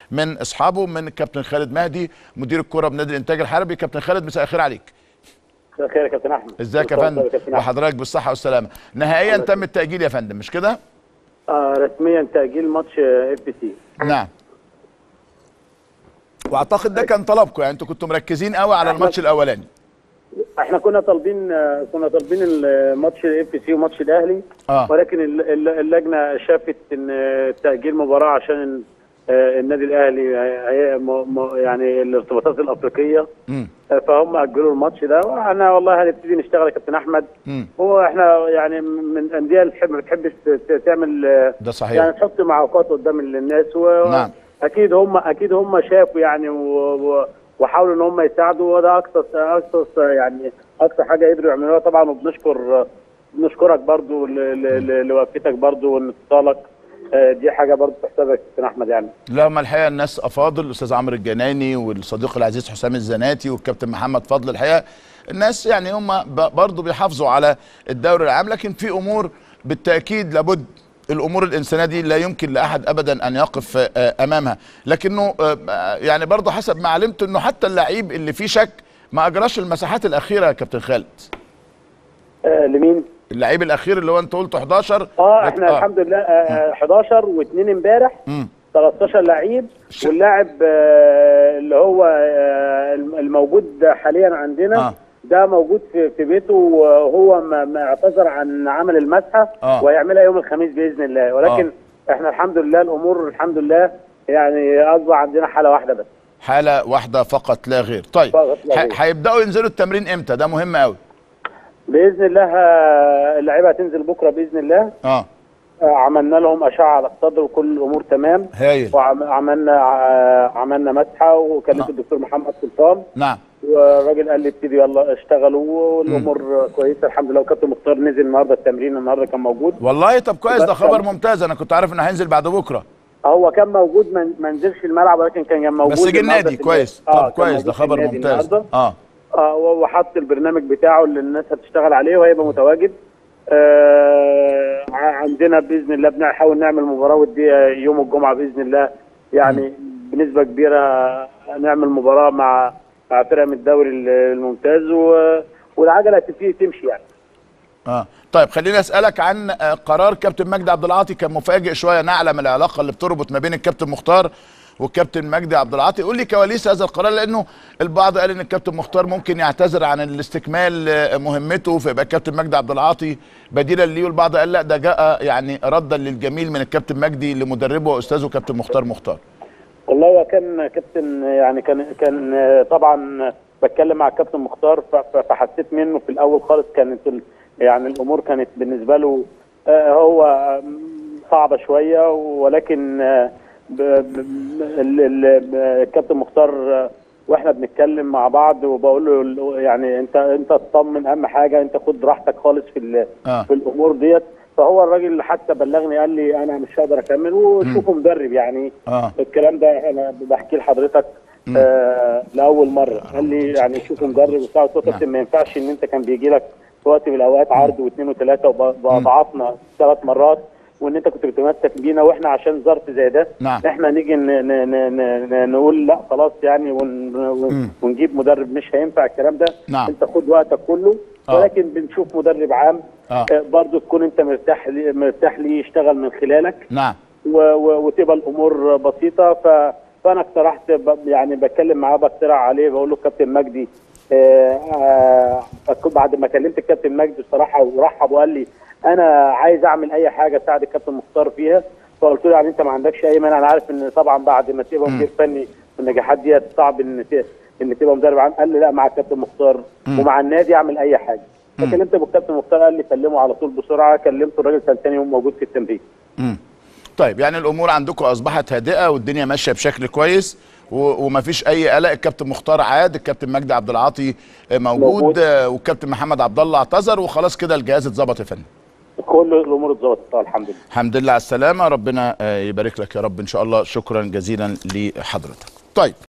من اصحابه من الكابتن خالد مهدي مدير الكره بنادي الانتاج الحربي كابتن خالد مساء الخير عليك مساء الخير يا كابتن احمد ازيك يا مساء فندم الخير يا كابتن أحمد. وحضرتك بالصحه والسلامه نهائيا تم التاجيل يا فندم مش كده آه رسميا تاجيل ماتش اف بي سي نعم واعتقد ده كان طلبكم يعني انتوا كنتوا مركزين قوي على الماتش الاولاني احنا كنا طالبين آه، كنا طالبين الماتش الاف بي سي وماتش الاهلي اه ولكن ال- ال- اللجنه شافت ان آه، تاجيل مباراه عشان آه، النادي الاهلي هي- هي م- م- يعني الارتباطات الافريقيه امم آه، فهم اجلوا الماتش ده واحنا والله هنبتدي نشتغل يا كابتن احمد امم هو احنا يعني من الانديه اللي بتحب- ما بتحبش ت- ت- تعمل آه، ده صحيح يعني تحط معوقات قدام الناس و... نعم. اكيد هم اكيد هم شافوا يعني و... و... وحاولوا ان هم يساعدوا وده اقصى اقصى يعني اقصى حاجه قدروا يعملوها طبعا وبنشكر بنشكرك برضو ل... ل... ل... لوقفتك برضو وان اتصالك آه، دي حاجه برضو تحسبها يا كابتن احمد يعني لا ما الحقيقه الناس افاضل الاستاذ عمرو الجناني والصديق العزيز حسام الزناتي والكابتن محمد فضل الحقيقه الناس يعني هم ب- برضو بيحافظوا على الدوري العام لكن في امور بالتاكيد لابد الامور الانسانيه دي لا يمكن لاحد ابدا ان يقف آه، امامها لكنه آه، يعني برضو حسب ما علمت انه حتى اللعيب اللي فيه شك ما اجراش المساحات الاخيره يا كابتن خالد آه، لمين؟ اللعيب الاخير اللي هو انت قلته 11 اه احنا الحمد لله آه 11 واثنين امبارح مم. 13 لعيب ش- واللاعب آه، اللي هو آه، الموجود حاليا عندنا آه. ده موجود في في بيته وهو ما ما اعتذر عن عمل المسحه آه. وهيعملها يوم الخميس باذن الله ولكن احنا الحمد لله الامور الحمد لله يعني اصبح عندنا حاله واحده بس حاله واحده فقط لا غير طيب فقط لا ح- غير. هيبداوا ينزلوا التمرين امتى ده مهم قوي باذن الله آه، اللعيبه هتنزل بكره باذن الله اه آه، عملنا لهم اشعه على الصدر وكل الامور تمام هايل وعملنا عملنا مسحه وكلمت نعم. الدكتور محمد سلطان نعم والراجل قال لي ابتدي يلا اشتغلوا والامور كويسه الحمد لله وكابتن مختار نزل النهارده التمرين النهارده كان موجود والله طب كويس ده بس خبر كان- ممتاز انا كنت عارف انه هينزل بعد بكره هو كان موجود ما ما نزلش الملعب ولكن كان موجود بس جه النهاردة النادي في كويس النادي. طب كان كويس موجود ده في خبر النادي ممتاز النهاردة. اه اه وحط البرنامج بتاعه اللي الناس هتشتغل عليه وهيبقى متواجد آه ع- عندنا باذن الله بنحاول نعمل مباراه وديه يوم الجمعه باذن الله يعني بنسبه كبيره نعمل مباراه مع مع فرقه من الدوري الممتاز و- والعجله هتبتدي تمشي يعني اه طيب خليني اسالك عن آه، قرار كابتن مجدي عبد العاطي كان مفاجئ شويه نعلم العلاقه اللي بتربط ما بين الكابتن مختار والكابتن مجدي عبد العاطي قول لي كواليس هذا القرار لانه البعض قال ان الكابتن مختار ممكن يعتذر عن الاستكمال آه، مهمته فيبقى الكابتن مجدي عبد العاطي بديلا ليه والبعض قال لا ده جاء يعني ردا للجميل من الكابتن مجدي لمدربه واستاذه كابتن مختار مختار والله هو كان كابتن يعني كان كان طبعا بتكلم مع الكابتن مختار ف- ف- فحسيت منه في الاول خالص كانت ال- يعني الامور كانت بالنسبه له آه، هو صعبه شويه ولكن آه، ب- ب- ال- ال- الكابتن مختار آه، واحنا بنتكلم مع بعض وبقول له يعني انت انت اطمن اهم حاجه انت خد راحتك خالص في ال- اه في الامور ديت فهو الراجل حتى بلغني قال لي انا مش هقدر اكمل وشوفوا مدرب يعني اه الكلام ده انا بحكي لحضرتك آه لاول مره قال لي يعني شوف مدرب وبتاع قلت له يا كابتن ما ينفعش ان انت كان بيجي لك في وقت من الاوقات عرض واثنين وثلاثه وباضعافنا ثلاث مرات وان انت كنت بتمسك بينا واحنا عشان ظرف زي ده نعم. احنا نيجي ن- ن- ن- ن- نقول لا خلاص يعني ون ون- ونجيب مدرب مش هينفع الكلام ده نعم. انت خد وقتك كله آه. ولكن بنشوف مدرب عام آه. آه، برضه تكون انت مرتاح لي- مرتاح ليه يشتغل من خلالك نعم و- و- وتبقى الامور بسيطه ف فانا اقترحت ب- يعني بتكلم معاه بقترح عليه بقول له كابتن مجدي آه، آه، بعد ما كلمت الكابتن مجدي بصراحه ورحب وقال لي انا عايز اعمل اي حاجه اساعد الكابتن مختار فيها فقلت له يعني انت ما عندكش اي مانع انا عارف ان طبعا بعد ما تبقى مدير فني النجاحات ديت صعب ان ت- ان تبقى مدرب عام قال لي لا مع الكابتن مختار ومع النادي اعمل اي حاجه فكلمت ابو الكابتن مختار قال لي كلمه على طول بسرعه كلمته الراجل كان ثاني يوم موجود في التمرين مم. طيب يعني الامور عندكم اصبحت هادئه والدنيا ماشيه بشكل كويس و- ومفيش اي قلق الكابتن مختار عاد الكابتن مجدي عبد العاطي آه، موجود موجود. آه، والكابتن محمد عبد الله اعتذر وخلاص كده الجهاز اتظبط يا فندم كل الامور اتظبطت آه، الحمد لله الحمد لله على السلامه ربنا آه، يبارك لك يا رب ان شاء الله شكرا جزيلا لحضرتك طيب